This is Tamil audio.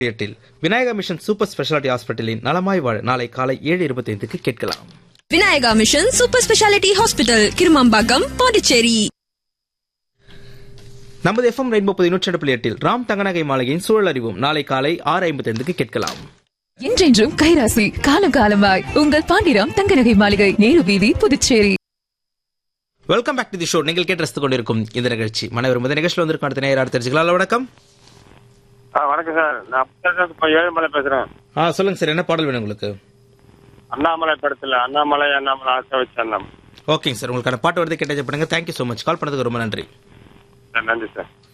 எட்டில் விநாயகா மிஷன் சூப்பர் ஸ்பெஷாலிட்டி ஹாஸ்பிட்டலின் நலமாய் வாழ நாளை காலை ஏழு இருபத்தி ஐந்துக்கு கேட்கலாம் Vinayaka mission super speciality hospital Kirumampakkam Pondicherry நமது எஃப்எம் ரெயின்போ புது நூற்றி புள்ளி எட்டில் ராம் தங்கநகை மாளிகையின் சூழல் அறிவும் நாளை காலை ஆறு ஐம்பத்தி ஐந்துக்கு கேட்கலாம் என்றென்றும் கைராசி காலம் காலமாய் உங்கள் பாண்டிராம் தங்கநகை மாளிகை நேரு வீதி Puducherry welcome back to the show நீங்கள் கேட்டு ரசித்துக் கொண்டிருக்கும் இந்த நிகழ்ச்சி மனைவர் முதல் நிகழ்ச்சியில் வந்திருக்கும் அடுத்த நேரம் தெரிஞ்சுக்கலாம் ஹலோ, வணக்கம் ஆ வணக்கம் சார் நான் அப்பதான் இப்போ ஏழுமலை பேசுறேன் ஆ சொல்லுங்க சார் என்ன பாடல் வேணும் உங்களுக்கு அண்ணாமலை படத்துல அண்ணாமலை அண்ணாமலை ஆசை வச்ச அண்ணாமலை ஓகேங்க சார் உங்களுக்கான பாட்டு வருது கேட்டாச்சு பண்ணுங்க தேங்க்யூ ஸோ மச் கால் பண்ணதுக்கு ரொம்ப நன்றி சார் நன்றி சார்